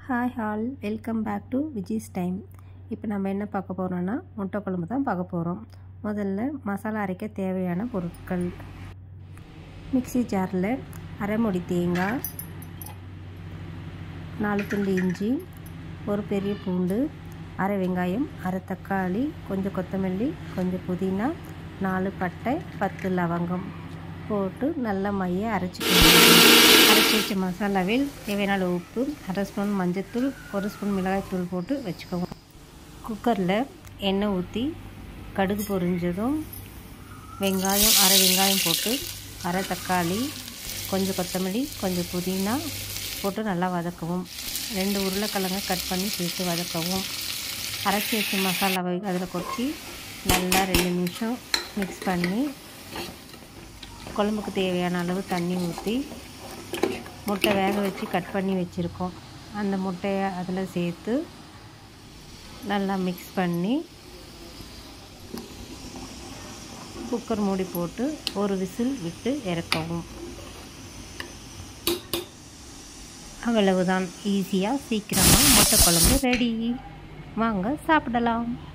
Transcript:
hi all welcome back to Viji's time இப்போ நம்ம என்ன பார்க்க போகிறோன்னா முட்டை குழம்பு தான் பார்க்க போகிறோம் முதல்ல மசாலா அரைக்க தேவையான பொருட்கள் மிக்ஸி ஜாரில் அரை முடி தேங்காய் நாலு துண்டு இஞ்சி ஒரு பெரிய பூண்டு அரை வெங்காயம் அரை தக்காளி கொஞ்சம் கொத்தமல்லி கொஞ்சம் புதினா நாலு பட்டை பத்து லவங்கம் போட்டு நல்லா மைய அரைச்சிக்கணும் அரைச்சி வச்ச மசாலாவில் தேவையான அளவு உப்பு அரை ஸ்பூன் மஞ்சத்தூள் ஒரு ஸ்பூன் மிளகாய்த்தூள் போட்டு வச்சுக்கோங்க குக்கரில் எண்ணெய் ஊற்றி கடுகு பொரிஞ்சதும் வெங்காயம் அரை வெங்காயம் போட்டு அரை தக்காளி கொஞ்சம் கொத்தமல்லி கொஞ்சம் புதினா போட்டு நல்லா வதக்கவும் ரெண்டு உருளைக்கிழங்க கட் பண்ணி சேர்த்து வதக்கவும் அரைச்சி வச்ச மசாலாவை அதில் கொட்டி நல்லா ரெண்டு நிமிஷம் மிக்ஸ் பண்ணி குழம்புக்கு தேவையான அளவு தண்ணி ஊற்றி முட்டை வேக வச்சு கட் பண்ணி வச்சுருக்கோம் அந்த முட்டையை அதில் சேர்த்து நல்லா மிக்ஸ் பண்ணி குக்கர் மூடி போட்டு ஒரு விசில் விட்டு இறக்கவும் அவ்வளவுதான் ஈஸியாக சீக்கிரமாக முட்டை குழம்பு ரெடி வாங்க சாப்பிடலாம்